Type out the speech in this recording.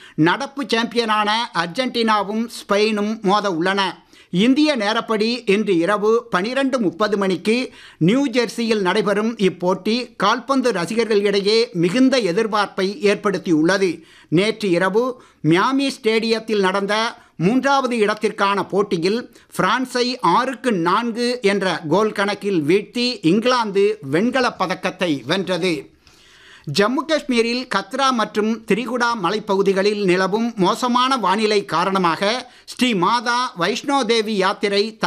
நடப்பு சாம்பியனான அர்ஜென்டினாவும் ஸ்பெயினும் மோத உள்ளன இந்திய நேரப்படி இன்று இரவு பனிரெண்டு முப்பது மணிக்கு நியூ ஜெர்சியில் நடைபெறும் இப்போட்டி கால்பந்து ரசிகர்களிடையே மிகுந்த எதிர்பார்ப்பை ஏற்படுத்தியுள்ளது நேற்று இரவு மியாமி ஸ்டேடியத்தில் நடந்த மூன்றாவது இடத்திற்கான போட்டியில் பிரான்ஸை ஆறுக்கு நான்கு என்ற கோல் கணக்கில் வீழ்த்தி இங்கிலாந்து வெண்கலப் பதக்கத்தை வென்றது ஜம்மு காஷ்மீரில் கத்ரா மற்றும் திரிகுடா மலைப்பகுதிகளில் நிலவும் மோசமான வானிலை காரணமாக ஸ்ரீ மாதா வைஷ்ணோ தேவி யாத்திரை